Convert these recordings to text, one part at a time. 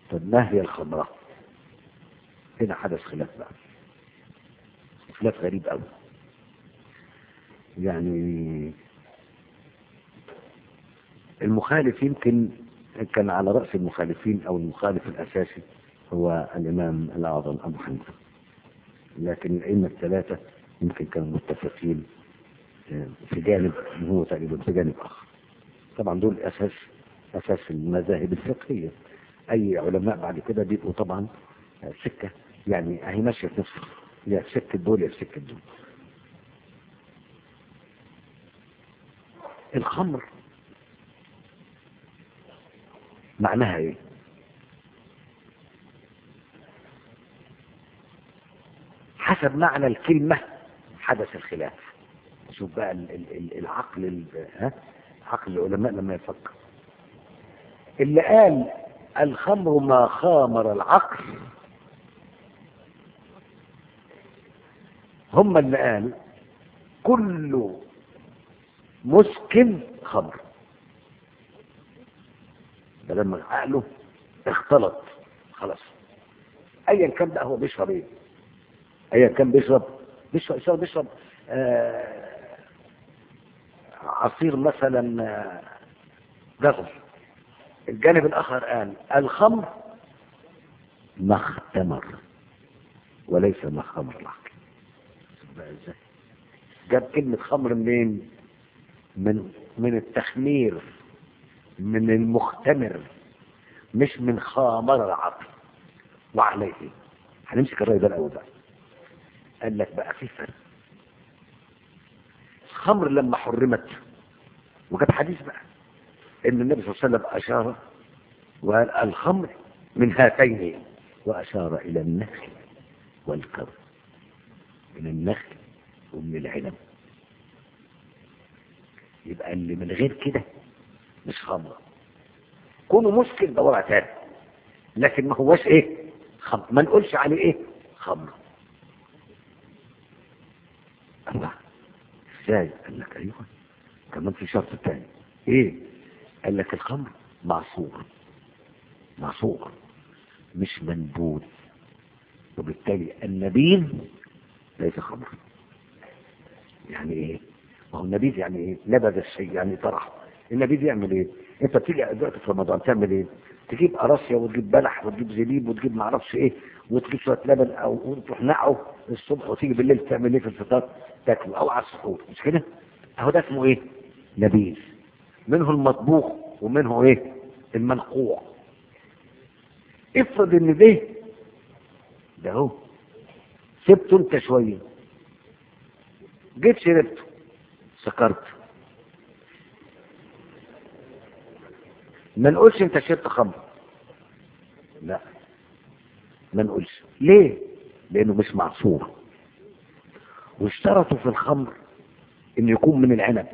طب ما هي الخمرة هنا حدث خلاف بقى خلاف غريب قوي يعني المخالف يمكن كان على رأس المخالفين أو المخالف الأساسي هو الإمام الأعظم أبو حنيفة لكن الأئمة الثلاثة يمكن كانوا متفقين في جانب وهو تقريبا في جانب آخر طبعا دول أساس أساس المذاهب الفقهية أي علماء بعد كده بيبقوا طبعا سكة يعني أهي ماشية في نفس يا في سكة دول يا في سكة دول الخمر معناها ايه حسب معنى الكلمة حدث الخلاف شوف بقى ال ال ال العقل ال ها عقل العلماء لما يفكر اللي قال الخمر ما خامر العقل هم اللي قال كل مسكن خمر ده لما عقله اختلط خلاص ايا كان بقى هو بيشرب ايه ايا كان بيشرب بيشرب بيشرب, بيشرب آه عصير مثلا آه جزر الجانب الاخر قال الخمر مختمر وليس مخمر العقل بقى ازاي جاب كلمة خمر منين من من التخمير من المختمر مش من خامر العقل وعليه هنمسك الرأي ده الأول بقى قال لك بقى في فرق الخمر لما حرمت وجاب حديث بقى ان النبي صلى الله عليه وسلم اشار وقال الخمر من هاتين واشار الى النخل والكرم من النخل ومن العنب يبقى اللي من غير كده مش خمرة كونه مسكن ده وضع تاني لكن ما هوش ايه خمر ما نقولش عليه ايه خمر الله ازاي قال لك ايوه كمان في شرط تاني ايه قال لك الخمر معصور معصور مش منبوذ وبالتالي النبيذ ليس خمر يعني ايه ما هو النبيذ يعني ايه نبذ الشيء يعني طرحه النبيذ يعمل ايه انت بتيجي دلوقتي في رمضان تعمل ايه تجيب قراصية وتجيب بلح وتجيب زبيب وتجيب معرفش ايه وتجيب شويه لبن او تروح نقعه الصبح وتيجي بالليل تعمل ايه في الفطار تاكله او على السحور مش كده اهو ده اسمه ايه نبيذ منه المطبوخ ومنه ايه المنقوع افرض ان ده ده اهو سبته انت شويه جيت شربته سكرت ما نقولش انت شربت خمر لا ما نقولش ليه لانه مش معصور واشترطوا في الخمر انه يكون من العنب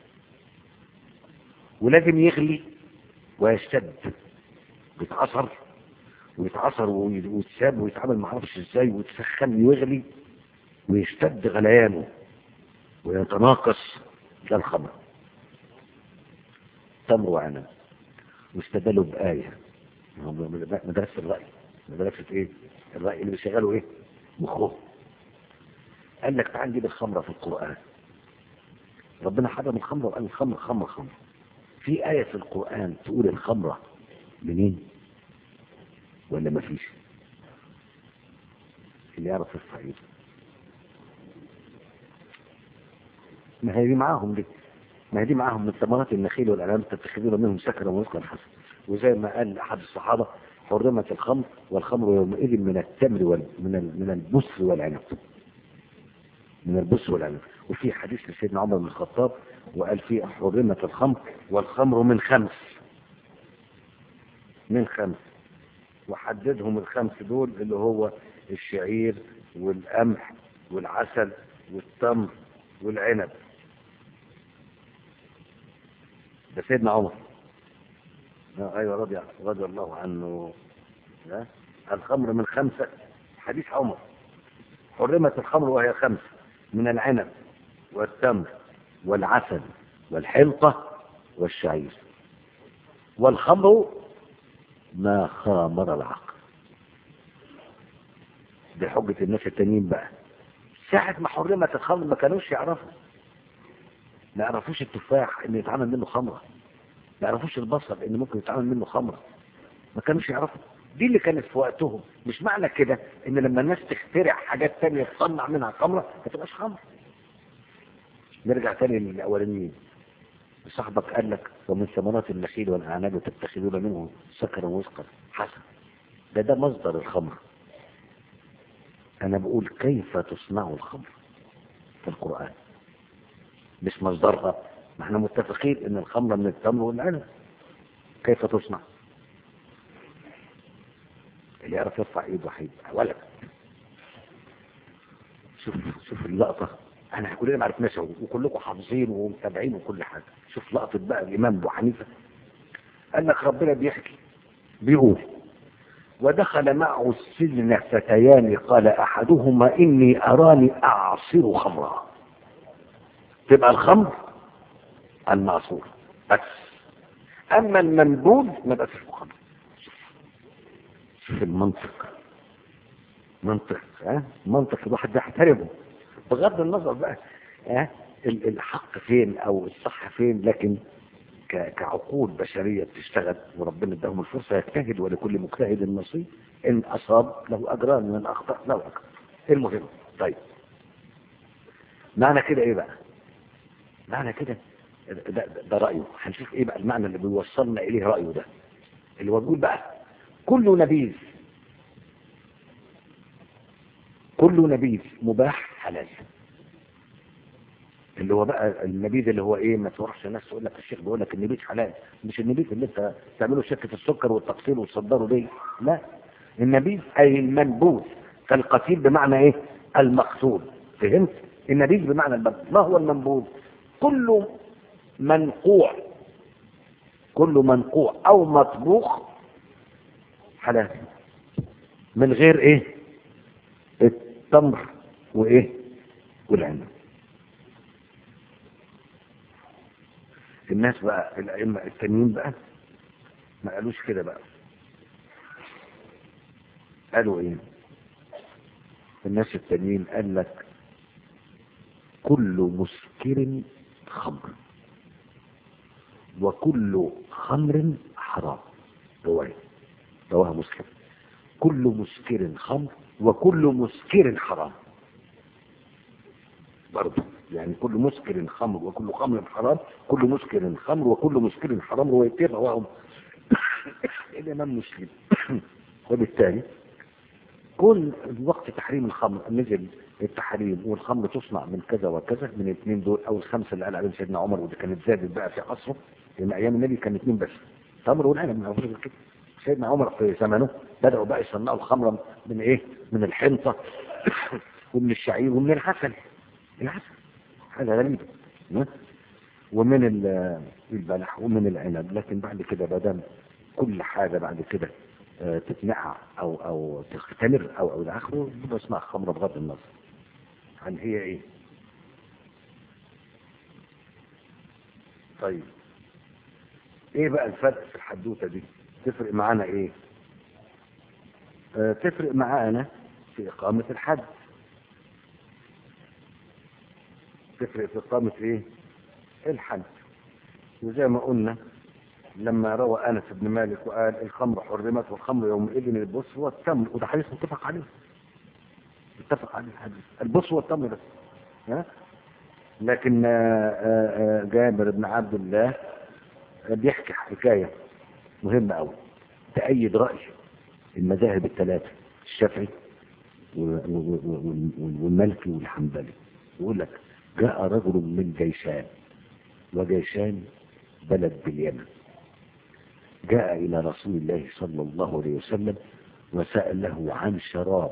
ولازم يغلي ويشتد يتعصر ويتعصر ويتساب ويتعمل معرفش ازاي ويتسخن ويغلي ويشتد غليانه ويتناقص ده الخمر تمر وعنب واستدلوا بآية مدرسة الرأي مدرسة ايه الرأي اللي بيشغلوا ايه مخه قال لك تعال نجيب الخمرة في القرآن ربنا حرم الخمرة وقال الخمر خمر خمر في آية في القرآن تقول الخمرة منين ولا ما فيش اللي يعرف الصعيد ما هي دي معاهم دي ما هي دي معاهم من ثمرات النخيل والأنعام تتخذون منهم سكرا ورزقا حسنا وزي ما قال أحد الصحابة حرمت الخمر والخمر يومئذ من التمر وال من ال من البسر والعنب من البسر والعنب وفي حديث لسيدنا عمر بن الخطاب وقال فيه حرمت الخمر والخمر من خمس من خمس وحددهم الخمس دول اللي هو الشعير والقمح والعسل والتمر والعنب ده سيدنا عمر ايوه رضي رضي الله عنه ها الخمر من خمسه حديث عمر حرمت الخمر وهي خمس من العنب والتمر والعسل والحنطه والشعير والخمر ما خامر العقل دي حجة الناس التانيين بقى ساعة ما حرمت الخمر ما كانوش يعرفوا ما يعرفوش التفاح ان يتعمل منه خمرة ما يعرفوش البصل ان ممكن يتعمل منه خمرة ما كانوش يعرفوا دي اللي كانت في وقتهم مش معنى كده ان لما الناس تخترع حاجات تانية تصنع منها خمرة ما تبقاش خمرة نرجع تاني للاولانيين صاحبك قال لك ومن ثمرات النخيل والاعناب تتخذون منه سكرا ورزقا حسن ده ده مصدر الخمر انا بقول كيف تصنع الخمر في القرآن مش مصدرها ما احنا متفقين ان الخمر من التمر والعنب كيف تصنع اللي يعرف يرفع ايده هيبقى ولد شوف شوف اللقطة احنا كلنا ما عرفناش اهو وكلكم حافظين ومتابعين وكل حاجة شوف لقطة بقى الامام ابو حنيفة قال لك ربنا بيحكي بيقول ودخل معه السجن فتيان قال احدهما اني اراني اعصر خمرا تبقى الخمر المعصور بس اما المنبوذ ما بقاش اسمه خمر في المنطق منطق ها منطق الواحد بيحترمه بغض النظر بقى ها ال- الحق فين او الصح فين لكن ك- كعقول بشرية بتشتغل وربنا اداهم الفرصة يجتهد ولكل مجتهد نصيب ان اصاب له اجران من اخطأ له اجر المهم طيب معنى كده ايه بقى معنى كده ده, ده, ده رأيه هنشوف ايه بقى المعنى اللي بيوصلنا اليه رأيه ده اللي هو بيقول بقى كل نبيذ كل نبيذ مباح حلال اللي هو بقى النبيذ اللي هو ايه ما تروحش الناس تقول لك الشيخ بيقول لك النبيذ حلال مش النبيذ اللي انت تعمله شركه السكر والتقسيم وتصدره دي لا النبيذ اي المنبوذ كالقتيل بمعنى ايه المقتول فهمت النبيذ بمعنى المنبوذ ما هو المنبوذ كل منقوع كل منقوع او مطبوخ حلال من غير ايه التمر وايه والعنب الناس بقى الائمه التانيين بقى ما قالوش كده بقى قالوا ايه الناس التانيين قال لك كل مسكر خمر وكل خمر حرام رواية رواها مسلم كل مسكر خمر وكل مسكر حرام برضه يعني كل مسكر خمر وكل خمر حرام كل مسكر خمر وكل مسكر حرام روايتين رواهم الإمام مسلم وبالتالي كل وقت تحريم الخمر نزل التحريم والخمر تصنع من كذا وكذا من الاثنين دول او الخمسه اللي قال عليهم سيدنا عمر ودي كانت زادت بقى في عصره لان ايام النبي كان اثنين بس تمر والعنب من عمر كده سيدنا عمر في زمنه بداوا بقى يصنعوا الخمر من ايه من الحنطه ومن الشعير ومن العسل العسل حاجه غريبه ها؟ ومن ال- البلح ومن العنب لكن بعد كده بدل كل حاجه بعد كده آه، تتنقع او او تختمر او او الى اخره يبقى اسمها خمره بغض النظر عن هي ايه طيب ايه بقى الفرق في الحدوته دي تفرق معانا ايه آه تفرق معانا في اقامه الحد تفرق في اقامه ايه الحد وزي ما قلنا لما روى انس بن مالك وقال الخمر حرمت والخمر يومئذ البص والتمر وده حديث متفق عليه متفق عليه الحديث البص والتمر بس ها لكن آه، آه، آه، جابر بن عبد الله بيحكي حكايه مهمه قوي تأيد رأي المذاهب الثلاثه الشافعي و- و- و- و- والمالكي والحنبلي يقول لك جاء رجل من جيشان وجيشان بلد باليمن جاء إلى رسول الله صلى الله عليه وسلم وسأله عن شراب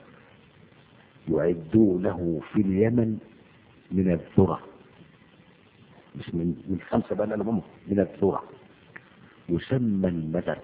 يعدونه في اليمن من الذرة مش من من خمسة بقى لهم من الذرة يسمى المدر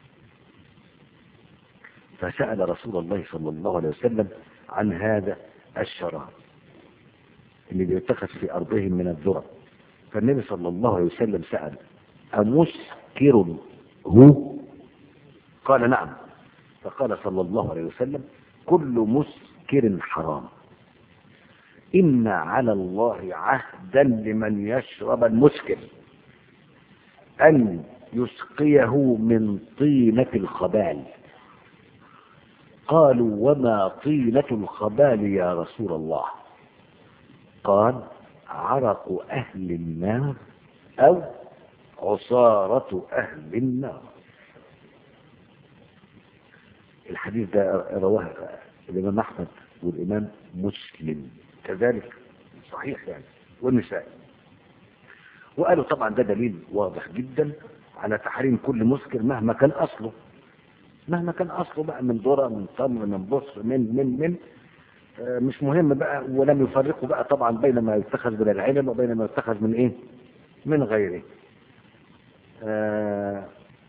فسأل رسول الله صلى الله عليه وسلم عن هذا الشراب اللي بيتخذ في أرضهم من الذرة فالنبي صلى الله عليه وسلم سأل أمسكر هو قال نعم فقال صلى الله عليه وسلم كل مسكر حرام إن على الله عهدا لمن يشرب المسكر أن يسقيه من طينة الخبال قالوا وما طينة الخبال يا رسول الله قال عرق أهل النار أو عصارة أهل النار الحديث ده رواه الإمام أحمد والإمام مسلم كذلك صحيح يعني والنساء وقالوا طبعا ده دليل واضح جدا على تحريم كل مسكر مهما كان أصله مهما كان أصله بقى من ذرة من تمر من بصر من من من آه مش مهم بقى ولم يفرقوا بقى طبعا بين ما يتخذ من العلم وبين ما يتخذ من ايه من غيره آه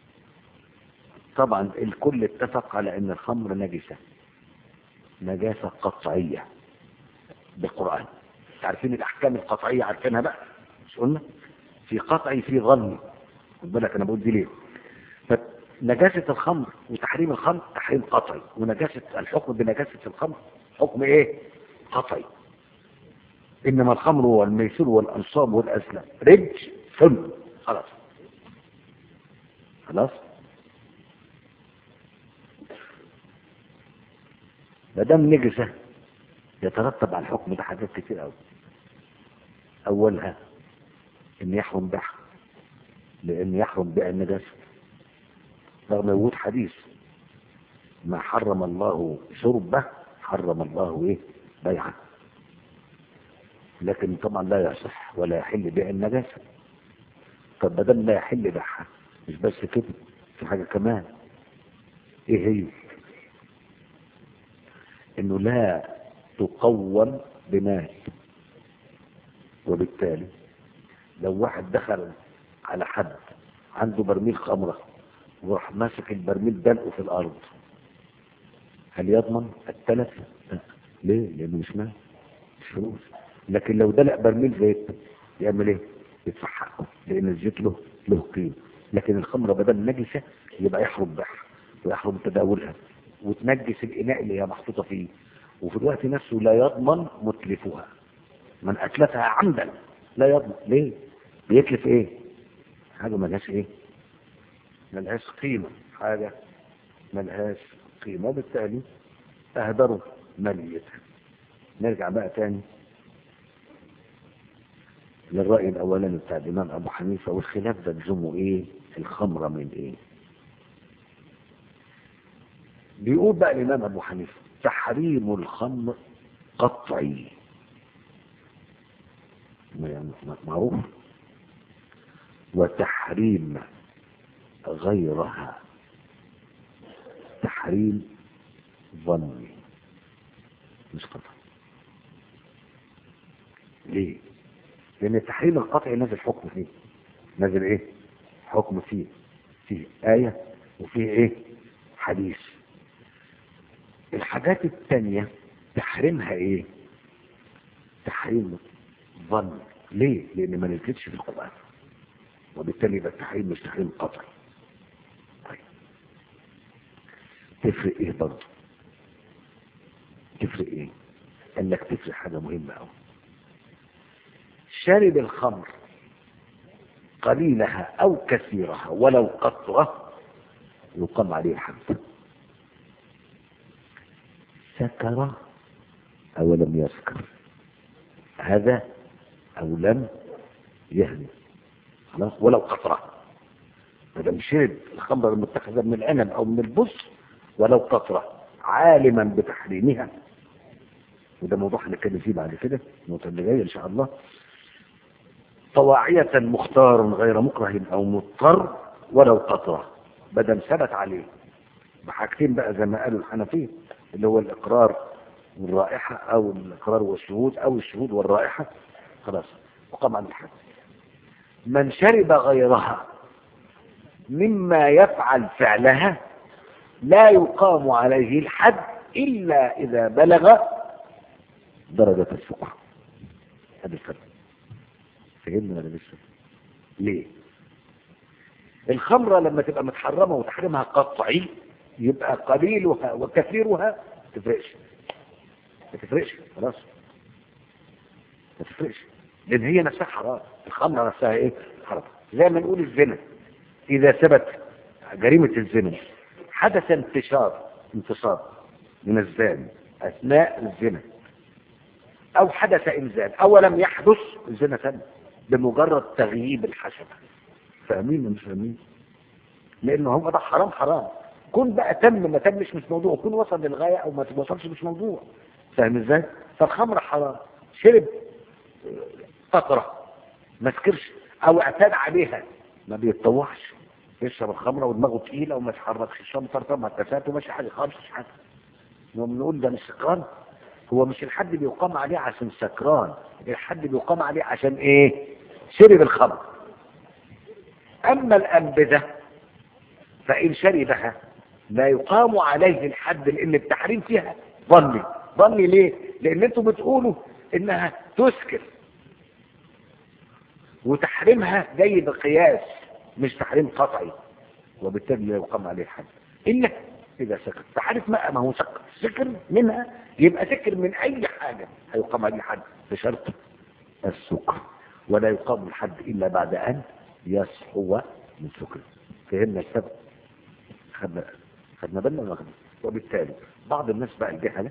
طبعا الكل اتفق على ان الخمر نجسة نجاسة قطعية بالقرآن عارفين الاحكام القطعية عارفينها بقى مش قلنا في قطعي في ظني خد بالك انا بقول دي ليه فنجاسة الخمر وتحريم الخمر تحريم قطعي ونجاسة الحكم بنجاسة الخمر حكم ايه قطعي انما الخمر والميسر والانصاب والازلام رج ثم خلاص خلاص ما دام نجسه يترتب على الحكم ده حاجات كتير قوي اولها ان يحرم بيعها لان يحرم بيع النجاسه رغم وجود حديث ما حرم الله شربه حرم الله ايه بيعه لكن طبعا لا يصح ولا يحل بيع النجاسه طب بدل لا يحل بيعها مش بس كده في حاجه كمان ايه هي انه لا تقوم بمال وبالتالي لو واحد دخل على حد عنده برميل خمرة وراح ماسك البرميل دلقه في الأرض هل يضمن التلف؟ لا. ليه؟ لأنه مش مال مش فلوس لكن لو دلق برميل زيت يعمل ايه؟ يدفع حقه لأن الزيت له له قيمة لكن الخمرة بدل نجسة يبقى يحرم بيعها ويحرم تداولها وتنجس الإناء اللي هي محطوطة فيه وفي الوقت نفسه لا يضمن متلفها من أتلفها عمدا لا يضمن ليه بيتلف ايه حاجة ملهاش ايه ملهاش قيمة حاجة ملهاش قيمة وبالتالي اهدروا ماليتها نرجع بقى تاني للرأي الأولاني بتاع الإمام أبو حنيفة والخلاف ده تلزمه إيه؟ الخمرة من إيه؟ بيقول بقى الإمام أبو حنيفة تحريم الخمر قطعي معروف وتحريم غيرها تحريم ظني مش قطعي ليه لان التحريم القطعي نازل حكم فيه نازل ايه حكم فيه فيه آية وفيه ايه حديث الحاجات التانية تحريمها ايه تحريم ظن ليه لان ما نزلتش في القرآن وبالتالي يبقى التحريم مش تحريم قطعي طيب تفرق ايه برضه تفرق ايه قال لك تفرق حاجة مهمة قوي شارب الخمر قليلها او كثيرها ولو قطرة يقام عليه الحد سكر او لم يسكر هذا او لم يهدي خلاص ولو قطرة ما دام شرب الخمر المتخذة من العنب او من البص ولو قطرة عالما بتحريمها وده موضوع هنتكلم فيه بعد كده النقطة اللي جاية ان شاء الله طواعية مختار غير مكره او مضطر ولو قطرة بدل ثبت عليه بحاجتين بقى زي ما قالوا الحنفية اللي هو الاقرار والرائحة او الاقرار والشهود او الشهود والرائحة خلاص وقام عن الحد من شرب غيرها مما يفعل فعلها لا يقام عليه الحد إلا إذا بلغ درجة السكر هذا الفرق فهمنا ولا لسه ليه الخمرة لما تبقى متحرمة وتحريمها قطعي يبقى قليلها وكثيرها ما تفرقش ما تفرقش خلاص ما تفرقش لان هي نفسها حرام الخمره نفسها ايه حرام زي ما نقول الزنا اذا ثبت جريمه الزنا حدث انتشار انتصار من الزاني اثناء الزنا او حدث انزال او لم يحدث الزنا ثاني بمجرد تغييب الحشبه فاهمين ولا مش فاهمين لانه هو ده حرام حرام كون بقى تم ما تمش مش موضوع كون وصل للغايه او ما وصلش مش موضوع فاهم ازاي فالخمر حرام شرب فتره ما سكرش او اعتاد عليها ما بيتطوعش يشرب الخمره ودماغه تقيله وما يتحركش الشام طرطم هتفات وماشي حاجه خالص مش حاجه نقوم نقول ده مش سكران هو مش الحد بيقام عليه عشان سكران الحد بيقام عليه عشان ايه شرب الخمر اما الانبذه فان شربها لا يقام عليه الحد لان التحريم فيها ظني ظني ليه لان انتوا بتقولوا انها تسكر وتحريمها جاي بقياس مش تحريم قطعي وبالتالي لا يقام عليه الحد الا اذا سكر فعارف ما ما هو سكر سكر منها يبقى سكر من اي حاجه هيقام عليه الحد بشرط السكر ولا يقام الحد الا بعد ان يصحو من سكر فهمنا السبب خدنا خدنا بالنا ولا خدنا وبالتالي بعض الناس بقى الجهله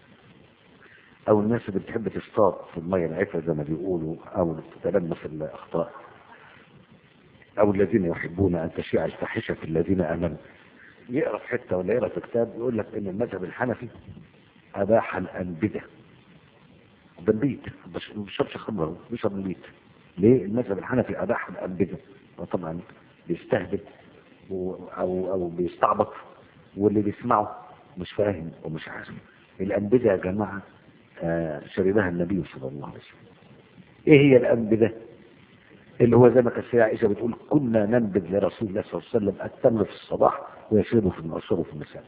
او الناس اللي بتحب تصطاد في الميه العفه زي ما بيقولوا او تتلمس الاخطاء او الذين يحبون ان تشيع الفاحشه في الذين امنوا يقرا في حته ولا يقرا في كتاب يقول لك ان المذهب الحنفي اباح الانبذه بالبيت مش بيشربش خمره بيشرب البيت ليه المذهب الحنفي اباح الانبذه وطبعا بيستهبل و- او او بيستعبط واللي بيسمعه مش فاهم ومش عارف الانبذه يا جماعه آه، شربها النبي صلى الله عليه وسلم ايه هي الانبذه اللي هو زي ما كانت السيدة عائشه بتقول كنا ننبذ لرسول الله صلى الله عليه وسلم التمر في الصباح ويشربه في المعصر في المساء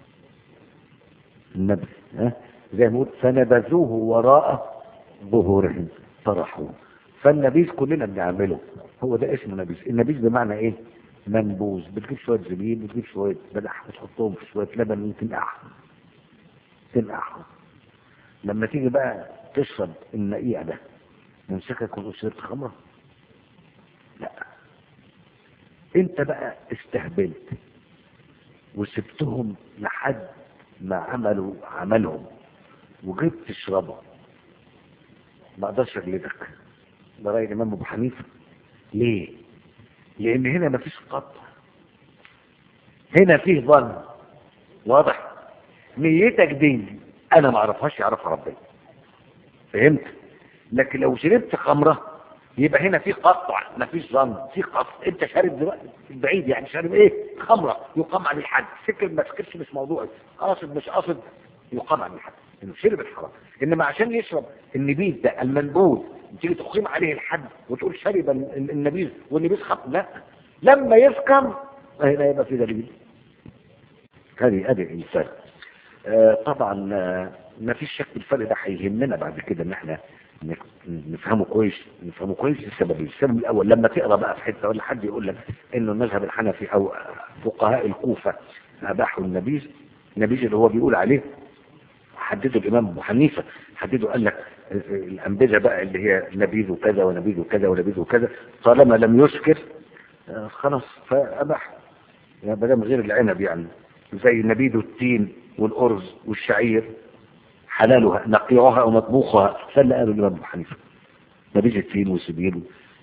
النبذ ها زي ما يقول فنبذوه وراء ظهورهم طرحوه فالنبيذ كلنا بنعمله هو ده اسمه نبيذ النبيذ بمعنى ايه منبوذ بتجيب شويه زبيب بتجيب شويه بلح وتحطهم في شويه لبن وتنقعهم تنقعهم لما تيجي بقى تشرب النقيع ده يمسكك وتقول شربت خمره لا انت بقى استهبلت وسبتهم لحد ما عملوا عملهم وجيت تشربها ما اقدرش اجلدك ده راي الامام ابو حنيفه ليه لان هنا مفيش قطع هنا فيه ظن واضح نيتك دي انا ما اعرفهاش يعرفها ربنا فهمت لكن لو شربت خمره يبقى هنا في قطع ما فيش ظن في قطع انت شارب دلوقتي بعيد يعني شارب ايه خمره يقام عليه الحد سكر ما سكرش مش موضوعي قاصد مش قاصد يقام عليه الحد انه شرب الحرام انما عشان يشرب النبيذ ده المنبوذ تيجي تقيم عليه الحد وتقول شرب ال- النبيذ والنبيذ خمر لا لما يسكر هنا يبقى في دليل هذه هذه الانسان آه طبعا آه ما فيش شك الفرق ده هيهمنا بعد كده ان احنا نف- نفهمه كويس نفهمه كويس السبب السبب الاول لما تقرا بقى في حته ولا حد يقول لك انه المذهب الحنفي او فقهاء الكوفه اباحوا النبيذ النبيذ اللي هو بيقول عليه حدده الامام ابو حنيفه حدده قال لك الانبذه بقى اللي هي نبيذ وكذا ونبيذ وكذا ونبيذ وكذا طالما لم يسكر آه، خلاص فاباح يا مدام غير العنب يعني زي نبيذ التين والارز والشعير حلالها نقيعها ومطبوخها فلا قالوا الامام ابو حنيفه نبيذ التين والسبيل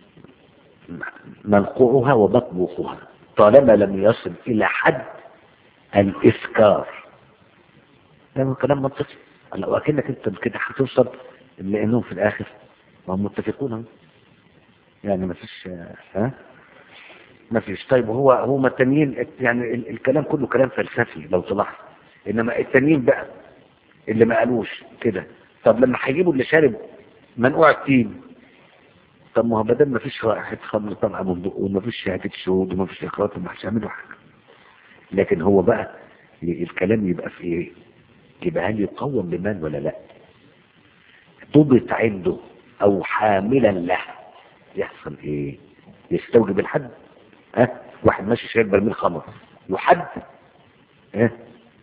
منقوعها ومطبوخها طالما لم يصل الى حد الاسكار ده كلام منطقي انا واكنك انت كده هتوصل لانهم في الاخر ما هم متفقون اهو. يعني ما فيش ها ما فيش طيب هو هم التانيين يعني ال- الكلام كله كلام فلسفي لو تلاحظ انما التانيين بقى اللي ما قالوش كده طب لما هيجيبوا اللي شارب منقوع التين طب ما هو بدل ما فيش واحد خمر طبعا من بقه وما فيش شهادة شهود وما فيش اقرار ما هيعملوا حاجه لكن هو بقى ي- الكلام يبقى في ايه؟ يبقى هل يقوم بمال ولا لا؟ ضبط عنده او حاملا له يحصل ايه؟ يستوجب الحد ها؟ واحد ماشي شايل برميل خمر يحد ها؟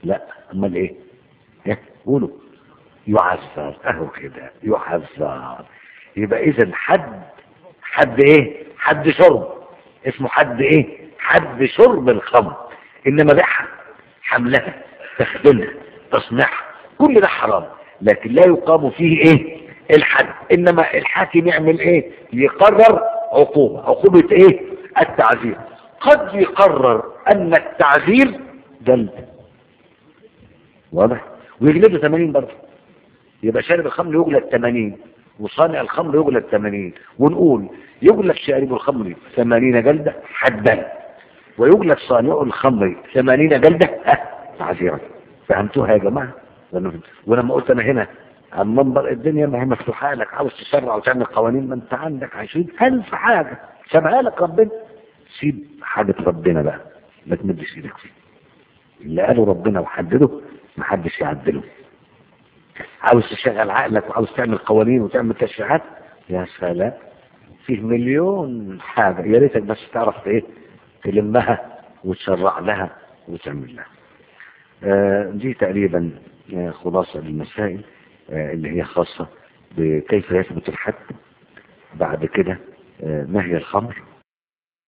لا امال ايه إيه؟ قولوا يعذر اهو كده يعذر يبقى اذا حد حد ايه حد شرب اسمه حد ايه حد شرب الخمر انما بيعها حملها تخدمها تصنيعها كل ده حرام لكن لا يقام فيه ايه الحد انما الحاكم يعمل ايه يقرر عقوبة عقوبة ايه التعذير قد يقرر ان التعذير جلد واضح ويجلده 80 برضه يبقى شارب الخمر يجلد 80 وصانع الخمر يجلد 80 ونقول يجلد شارب الخمر 80 جلدة حدا ويجلد صانع الخمر 80 جلدة ها تعذيرا فهمتوها يا جماعة ولما قلت انا هنا على المنبر الدنيا ما هي مفتوحة لك عاوز تشرع وتعمل قوانين ما انت عندك عشرين ألف حاجة سابها لك ربنا سيب حاجة ربنا بقى ما تمدش ايدك فيه اللي قاله ربنا وحدده ما حدش يعدله عاوز تشغل عقلك وعاوز تعمل قوانين وتعمل تشريعات يا سلام فيه مليون حاجة يا ريتك بس تعرف ايه تلمها وتشرع لها وتعمل لها آه دي تقريبا آه خلاصة للمسائل آه اللي هي خاصة بكيف يثبت الحد بعد كده ما هي الخمر